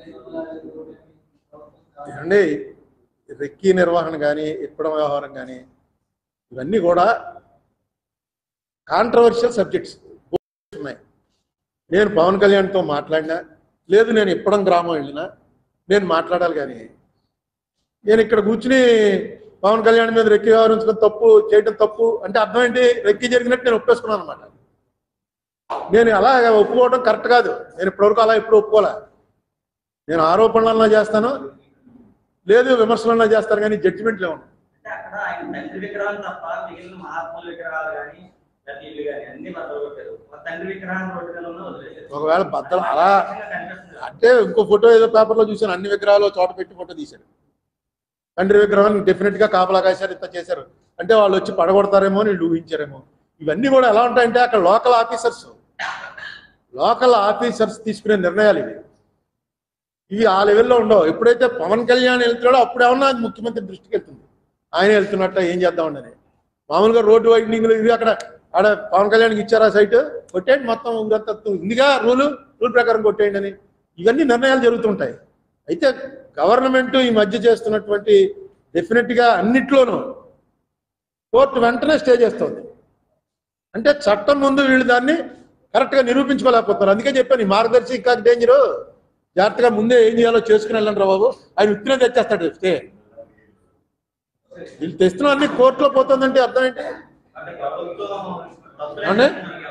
ఏమండి రెక్కీ నిర్వహణ కానీ ఇప్పడం వ్యవహారం కానీ ఇవన్నీ కూడా కాంట్రవర్షియల్ సబ్జెక్ట్స్ ఉన్నాయి నేను పవన్ కళ్యాణ్తో మాట్లాడినా లేదు నేను ఇప్పడం గ్రామం వెళ్ళినా నేను మాట్లాడాలి కానీ నేను ఇక్కడ కూర్చుని పవన్ కళ్యాణ్ మీద రెక్కి వ్యవహరించడం తప్పు చేయడం తప్పు అంటే అర్థం ఏంటి రెక్కి జరిగినట్టు నేను ఒప్పేసుకున్నాను అనమాట నేను అలా ఒప్పుకోవడం కరెక్ట్ కాదు నేను ఇప్పటివరకు అలా ఎప్పుడు ఒప్పుకోలే నేను ఆరోపణలన్నా చేస్తాను లేదు విమర్శలన్నా చేస్తాను కానీ జడ్జిమెంట్ లేవు అంటే అక్కడ ఆయన తండ్రి విగ్రహాలు తప్ప మిగిలిన మహాత్ముల విగ్రహాలు కానీ లేకపోతే ఇల్లు కానీ అన్ని బద్దలు కొట్టారు ఆ తండ్రి విగ్రహాన్ని రోడ్డు మీద ఉన్న వదిలేశారు ఒకవేళ బద్దలు అలా కనిపిస్తుంది అంటే ఇంకో ఫోటో ఏదో పేపర్లో చూశాను అన్ని విగ్రహాలు చోట పెట్టి ఫోటో తీశారు తండ్రి విగ్రహాన్ని డెఫినెట్ గా కాపలా కాశారు ఇంత చేశారు అంటే వాళ్ళు వచ్చి పడగొడతారేమో అని వీళ్ళు ఊహించారేమో ఇవన్నీ కూడా ఎలా ఉంటాయంటే అక్కడ లోకల్ ఆఫీసర్స్ లోకల్ ఆఫీసర్స్ తీసుకునే నిర్ణయాలు ఇవి ఇవి ఆ లెవెల్లో ఉండవు ఎప్పుడైతే పవన్ కళ్యాణ్ వెళ్తున్నాడో అప్పుడేమన్నా అది ముఖ్యమంత్రి దృష్టికి వెళ్తుంది ఆయన వెళ్తున్నట్ట ఏం చేద్దామండి మామూలుగా రోడ్డు వైండింగ్లు ఇవి అక్కడ ఆడ పవన్ కళ్యాణ్కి ఇచ్చారా సైట్ కొట్టేయండి మొత్తం ఊరంతా ఇందిగా రూలు రూల్ ప్రకారం కొట్టేయండి అని ఇవన్నీ నిర్ణయాలు జరుగుతుంటాయి అయితే గవర్నమెంట్ ఈ మధ్య చేస్తున్నటువంటి డెఫినెట్ గా అన్నిట్లోనూ కోర్టు వెంటనే స్టే చేస్తుంది అంటే చట్టం ముందు వీళ్ళు దాన్ని కరెక్ట్ గా నిరూపించుకోలేకపోతున్నారు అందుకే చెప్పాను ఈ మార్గదర్శి ఇంకా డేంజర్ జాగ్రత్తగా ముందే ఏం చేయాలో చేసుకుని వెళ్ళండి రా బాబు ఆయన ఉత్తినే తెచ్చేస్తాడు స్టే వీళ్ళు తెస్తున్న అన్ని కోర్టులో పోతుందంటే అర్థం ఏంటి అంటే ప్రభుత్వం అంటే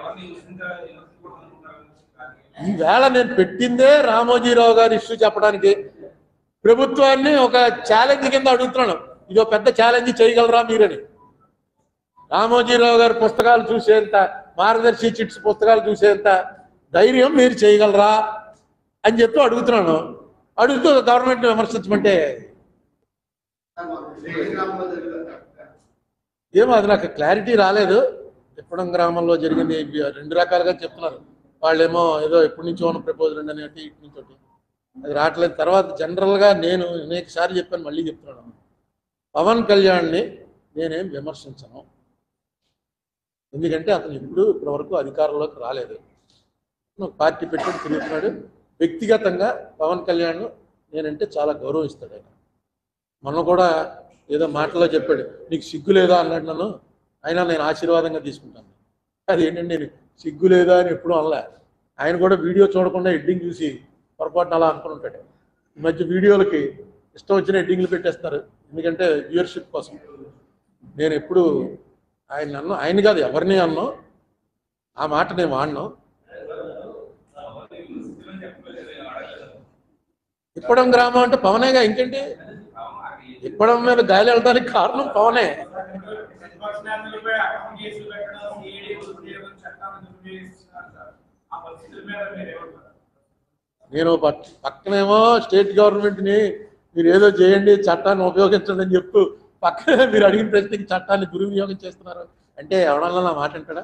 ఈవేళ నేను పెట్టిందే రామోజీరావు గారి ఇష్యూ చెప్పడానికి ప్రభుత్వాన్ని ఒక ఛాలెంజ్ కింద అడుగుతున్నాను ఇది ఒక పెద్ద ఛాలెంజ్ చేయగలరా మీరని రామోజీరావు గారి పుస్తకాలు చూసేంత మార్గదర్శి చిట్స్ పుస్తకాలు చూసేంత ధైర్యం మీరు చేయగలరా అని చెప్పి అడుగుతున్నాను అడుగుతూ గవర్నమెంట్ విమర్శించమంటే ఏమో అది నాకు క్లారిటీ రాలేదు తిప్పడం గ్రామంలో జరిగింది ఇవి రెండు రకాలుగా చెప్తున్నారు వాళ్ళేమో ఏదో ఎప్పటి నుంచో ఉన్న ప్రపోజల్ అండి అనేటి ఇటు నుంచి ఒకటి అది రావట్లేదు తర్వాత జనరల్గా నేను అనేక సార్లు చెప్పాను మళ్ళీ చెప్తున్నాను పవన్ కళ్యాణ్ని నేనేం విమర్శించను ఎందుకంటే అతను ఎప్పుడు ఇప్పటివరకు అధికారంలోకి రాలేదు ఒక పార్టీ పెట్టుకుని తిరుగుతున్నాడు వ్యక్తిగతంగా పవన్ కళ్యాణ్ నేనంటే చాలా గౌరవిస్తాడు ఆయన మొన్న కూడా ఏదో మాటలో చెప్పాడు నీకు సిగ్గు లేదా అన్నాడు నన్ను అయినా నేను ఆశీర్వాదంగా తీసుకుంటాను అది ఏంటంటే నేను సిగ్గు లేదా అని ఎప్పుడూ అనలే ఆయన కూడా వీడియో చూడకుండా ఎడ్డింగ్ చూసి పొరపాటున అలా అనుకుని ఉంటాడు ఈ మధ్య వీడియోలకి ఇష్టం వచ్చిన ఎడ్డింగ్లు పెట్టేస్తారు ఎందుకంటే వ్యూయర్షిప్ కోసం నేను ఎప్పుడు ఆయన అన్న ఆయన కాదు ఎవరిని అన్నో ఆ మాట నేను వాడిను ఇప్పడం గ్రామం అంటే పవనేగా ఇంకేంటి ఇప్పడం మీద గాలి వెళ్ళడానికి కారణం పవనే ప్రతిపక్ష నేతలపై అక్రమ కేసులు పెట్టడం సిఐడి ఉద్యోగం చట్టాన్ని దుర్వినియోగిస్తున్నారు సార్ ఆ పరిస్థితుల మీద మీరు ఏమంటారు నేను పక్- పక్కనేమో స్టేట్ గవర్నమెంట్ ని మీరు ఏదో చేయండి చట్టాన్ని ఉపయోగించండి అని చెప్తూ పక్కనే మీరు అడిగిన ప్రశ్నకి చట్టాన్ని దుర్వినియోగం చేస్తున్నారు అంటే ఎవడన్నా నా మాట అంటాడా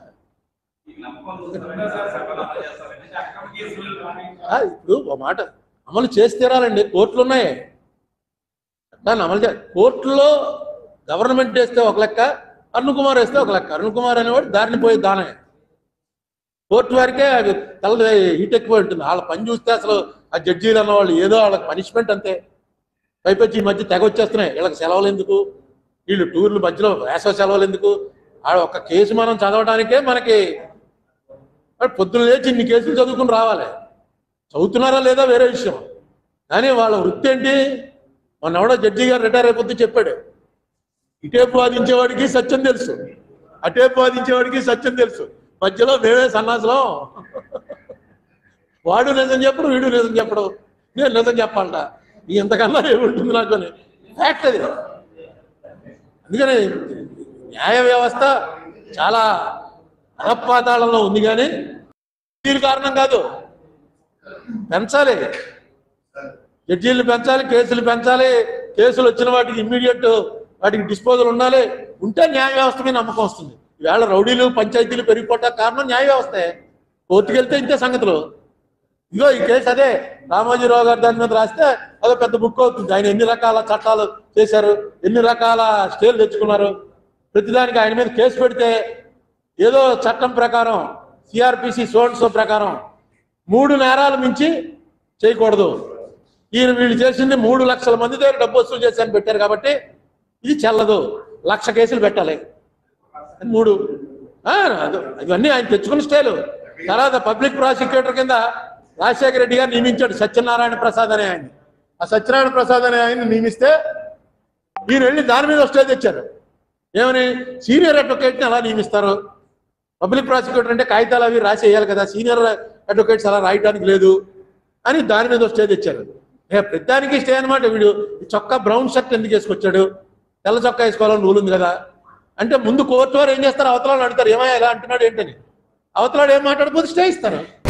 అంటే అక్రమ కేసులు కానీ ఆ, ఇప్పుడు ఒక మాట అమలు చేసి తీరాలండి కోర్టులు ఉన్నాయి దాన్ని అమలు చే కోర్టులో గవర్నమెంట్ వేస్తే ఒక లెక్క అరుణ్ కుమార్ వేస్తే ఒక లెక్క అరుణ్ కుమార్ అనేవాడు దారిని పోయి దానే కోర్టు వారికే అది తల హీట్ ఎక్కువ ఉంటుంది వాళ్ళ పని చూస్తే అసలు ఆ జడ్జీలు అన్నవాళ్ళు ఏదో వాళ్ళకి పనిష్మెంట్ అంతే పైపొచ్చి ఈ మధ్య తెగ వచ్చేస్తున్నాయి వీళ్ళకి సెలవులు ఎందుకు వీళ్ళు టూర్లు మధ్యలో వేసవ సెలవులు ఎందుకు ఆ ఒక కేసు మనం చదవడానికే మనకి మరి పొద్దున్న లేచి ఇన్ని కేసులు చదువుకుని రావాలి చదువుతున్నారా లేదా వేరే విషయం కానీ వాళ్ళ వృత్తి ఏంటి మొన్న ఎవడో జడ్జి గారు రిటైర్ అయిపోతే చెప్పాడు ఇటేపు వాదించేవాడికి సత్యం తెలుసు అటేపు వాదించేవాడికి సత్యం తెలుసు మధ్యలో మేమే సన్నాసులం వాడు నిజం చెప్పడు వీడు నిజం చెప్పడు నేను నిజం చెప్పాలట నీ ఎంతకన్నా ఏముంటుంది నాకు అని ఫ్యాక్ట్ అది అందుకని న్యాయ వ్యవస్థ చాలా అధపాతాళంలో ఉంది కానీ దీని కారణం కాదు పెంచాలి జడ్జీలు పెంచాలి కేసులు పెంచాలి కేసులు వచ్చిన వాటికి ఇమ్మీడియట్ వాటికి డిస్పోజల్ ఉండాలి ఉంటే న్యాయ వ్యవస్థ మీద నమ్మకం వస్తుంది ఈవేళ రౌడీలు పంచాయతీలు పెరిగిపోవటానికి కారణం న్యాయ వ్యవస్థే కోర్టుకు వెళ్తే ఇంతే సంగతులు ఇగో ఈ కేసు అదే రామోజీరావు గారు దాని మీద రాస్తే అదో పెద్ద బుక్ అవుతుంది ఆయన ఎన్ని రకాల చట్టాలు చేశారు ఎన్ని రకాల స్టేలు తెచ్చుకున్నారు ప్రతిదానికి ఆయన మీద కేసు పెడితే ఏదో చట్టం ప్రకారం సిఆర్పిసి సోన్సో ప్రకారం మూడు నేరాలు మించి చేయకూడదు ఈయన వీళ్ళు చేసింది మూడు లక్షల మంది దగ్గర డబ్బు వసూలు చేశారని పెట్టారు కాబట్టి ఇది చెల్లదు లక్ష కేసులు పెట్టాలి అని మూడు ఆ, అది- ఇవన్నీ ఆయన తెచ్చుకున్న స్టైలు తర్వాత పబ్లిక్ ప్రాసిక్యూటర్ కింద రాజశేఖర రెడ్డి గారు నియమించాడు సత్యనారాయణ ప్రసాద్ అనే ఆయన ఆ సత్యనారాయణ ప్రసాద్ అనే ఆయన నియమిస్తే ఈయన వెళ్ళి దాని మీద స్టే తెచ్చారు ఏమని సీనియర్ అడ్వకేట్ని అలా నియమిస్తారు పబ్లిక్ ప్రాసిక్యూటర్ అంటే కాగితాలు అవి రాసి వేయాలి కదా సీనియర్ అడ్వకేట్స్ అలా రాయడానికి లేదు అని దాని మీద స్టే తెచ్చారు ఏ ప్రతిదానికి స్టే అనమాట వీడు ఈ చొక్కా బ్రౌన్ షర్ట్ ఎందుకు వేసుకొచ్చాడు తెల్ల చొక్కా వేసుకోవాలని రూల్ ఉంది కదా అంటే ముందు కోర్టు వారు ఏం చేస్తారు అవతల అడుగుతారు ఏమయ్యా ఇలా అంటున్నాడు ఏంటని అవతలాడు ఏం మాట్లాడిపోతే స్టే ఇస్తారు